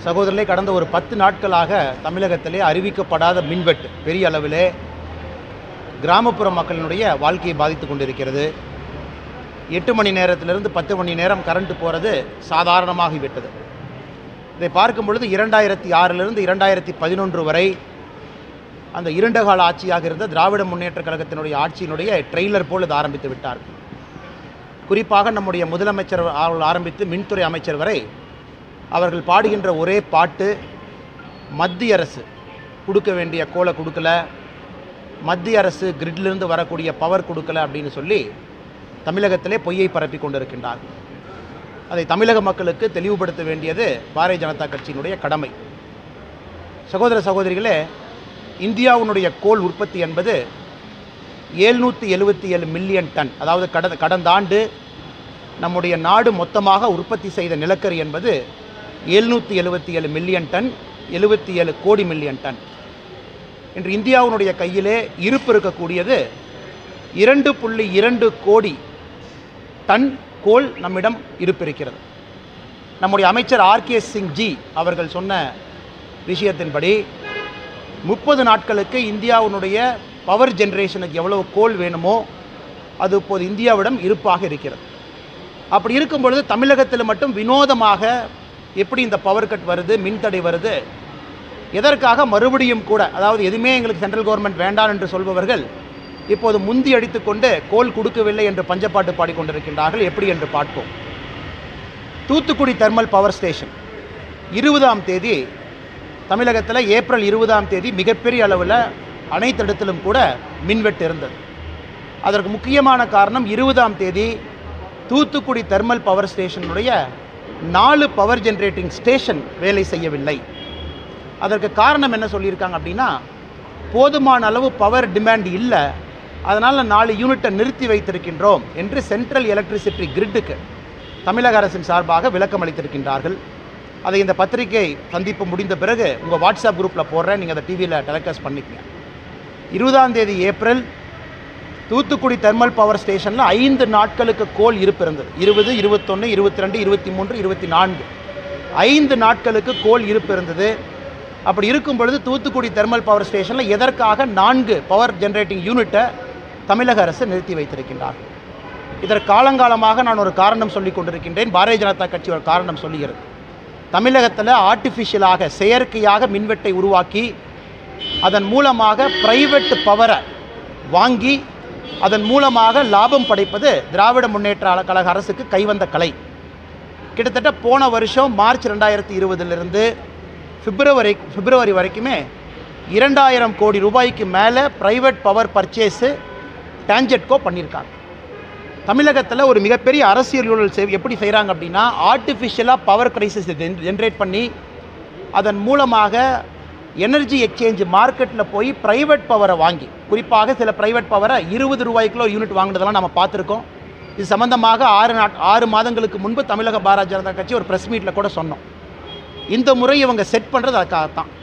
சகோதரர்களே கடந்த ஒரு பத்து நாட்களாக தமிழகத்திலே அறிவிக்கப்படாத மின்வெட்டு பெரிய அளவிலே கிராமப்புற மக்களினுடைய வாழ்க்கையை பாதித்து கொண்டிருக்கிறது எட்டு மணி நேரத்திலிருந்து பத்து மணி நேரம் கரண்ட் போகிறது சாதாரணமாகிவிட்டது இதை பார்க்கும் பொழுது இரண்டாயிரத்தி ஆறிலிருந்து இரண்டாயிரத்தி பதினொன்று வரை அந்த இருண்ட கால ஆட்சியாக இருந்த திராவிட முன்னேற்றக் கழகத்தினுடைய ஆட்சியினுடைய ட்ரெய்லர் போல் இது ஆரம்பித்து விட்டார் குறிப்பாக நம்முடைய முதலமைச்சர் அவர்கள் ஆரம்பித்து மின்துறை அமைச்சர் வரை அவர்கள் பாடுகின்ற ஒரே பாட்டு மத்திய அரசு கொடுக்க வேண்டிய கோலை கொடுக்கல மத்திய அரசு கிரிட்லிருந்து வரக்கூடிய பவர் கொடுக்கல அப்படின்னு சொல்லி தமிழகத்திலே பொய்யை பரப்பி கொண்டிருக்கின்றார் அதை தமிழக மக்களுக்கு தெளிவுபடுத்த வேண்டியது பாரதிய ஜனதா கட்சியினுடைய கடமை சகோதர சகோதரிகளே இந்தியாவினுடைய கோல் உற்பத்தி என்பது ஏழ்நூற்றி எழுபத்தி ஏழு மில்லியன் டன் அதாவது கடந்த கடந்த ஆண்டு நம்முடைய நாடு மொத்தமாக உற்பத்தி செய்த நிலக்கரி என்பது எழுநூற்றி எழுபத்தி ஏழு மில்லியன் டன் எழுபத்தி ஏழு கோடி மில்லியன் டன் இன்று இந்தியாவினுடைய கையிலே இருப்பு இருக்கக்கூடியது இரண்டு புள்ளி இரண்டு கோடி டன் கோல் நம்மிடம் இருப்பிருக்கிறது நம்முடைய அமைச்சர் ஆர்கே சிங் ஜி அவர்கள் சொன்ன விஷயத்தின்படி முப்பது நாட்களுக்கு இந்தியாவினுடைய பவர் ஜெனரேஷனுக்கு எவ்வளவு கோல் வேணுமோ அது இப்போது இந்தியாவிடம் இருப்பாக இருக்கிறது அப்படி இருக்கும் பொழுது தமிழகத்தில் மட்டும் வினோதமாக எப்படி இந்த பவர் கட் வருது மின்தடை வருது எதற்காக மறுபடியும் கூட அதாவது எதுவுமே எங்களுக்கு சென்ட்ரல் கவர்மெண்ட் வேண்டாம் என்று சொல்பவர்கள் இப்போது முந்தி அடித்துக்கொண்டு கோல் கொடுக்கவில்லை என்று பஞ்சப்பாட்டு பாடிக்கொண்டிருக்கின்றார்கள் எப்படி என்று பார்ப்போம் தூத்துக்குடி தெர்மல் பவர் ஸ்டேஷன் இருபதாம் தேதி தமிழகத்தில் ஏப்ரல் இருபதாம் தேதி மிகப்பெரிய அளவில் அனைத்து இடத்திலும் கூட மின்வெட்டு இருந்தது அதற்கு முக்கியமான காரணம் இருபதாம் தேதி தூத்துக்குடி தெர்மல் பவர் ஸ்டேஷனுடைய நாலு பவர் ஜெனரேட்டிங் ஸ்டேஷன் வேலை செய்யவில்லை அதற்கு காரணம் என்ன சொல்லியிருக்காங்க அப்படின்னா போதுமான அளவு பவர் டிமாண்ட் இல்லை அதனால் நாலு யூனிட்டை நிறுத்தி வைத்திருக்கின்றோம் என்று சென்ட்ரல் எலக்ட்ரிசிட்டி கிரிட்டுக்கு தமிழக அரசின் சார்பாக விளக்கம் அளித்திருக்கின்றார்கள் அதை இந்த பத்திரிகை சந்திப்பு முடிந்த பிறகு உங்கள் வாட்ஸ்அப் குரூப்பில் போடுறேன் நீங்கள் அதை டிவியில் டெலிகாஸ்ட் பண்ணிக்கங்க இருபதாம் தேதி ஏப்ரல் தூத்துக்குடி தெர்மல் பவர் ஸ்டேஷனில் ஐந்து நாட்களுக்கு கோல் இருப்பு இருந்தது இருபது இருபத்தொன்று இருபத்தி ரெண்டு இருபத்தி மூன்று இருபத்தி நான்கு ஐந்து நாட்களுக்கு கோல் இருப்பு இருந்தது அப்படி இருக்கும் பொழுது தூத்துக்குடி தெர்மல் பவர் ஸ்டேஷனில் எதற்காக நான்கு பவர் ஜெனரேட்டிங் யூனிட்டை தமிழக அரசு நிறுத்தி வைத்திருக்கின்றார் இதற்கு காலங்காலமாக நான் ஒரு காரணம் சொல்லிக் கொண்டிருக்கின்றேன் பாரதிய ஜனதா கட்சி ஒரு காரணம் சொல்லுகிறது தமிழகத்தில் ஆர்டிஃபிஷியலாக செயற்கையாக மின்வெட்டை உருவாக்கி அதன் மூலமாக பிரைவேட் பவரை வாங்கி அதன் மூலமாக லாபம் படைப்பது திராவிட முன்னேற்ற கழக அரசுக்கு கைவந்த கலை கிட்டத்தட்ட போன வருஷம் மார்ச் ரெண்டாயிரத்தி இருபதிலிருந்து பிப்ரவரி பிப்ரவரி வரைக்குமே இரண்டாயிரம் கோடி ரூபாய்க்கு மேலே ப்ரைவேட் பவர் பர்ச்சேஸு டான்ஜெட்கோ பண்ணியிருக்காங்க தமிழகத்தில் ஒரு மிகப்பெரிய அரசியல் ஊழல் செய் எப்படி செய்கிறாங்க அப்படின்னா ஆர்டிஃபிஷியலாக பவர் கிரைசிஸ் ஜென்ரேட் பண்ணி அதன் மூலமாக எனர்ஜி எக்ஸ்சேஞ்ச் மார்க்கெட்டில் போய் ப்ரைவேட் பவரை வாங்கி குறிப்பாக சில ப்ரைவேட் பவரை இருபது ரூபாய்க்குள்ள ஒரு யூனிட் வாங்கினதெல்லாம் நம்ம பார்த்துருக்கோம் இது சம்பந்தமாக ஆறு நாட் ஆறு மாதங்களுக்கு முன்பு தமிழக பாரதிய ஜனதா கட்சி ஒரு ப்ரெஸ் மீட்டில் கூட சொன்னோம் இந்த முறை இவங்க செட் பண்ணுறது அதுக்காகத்தான்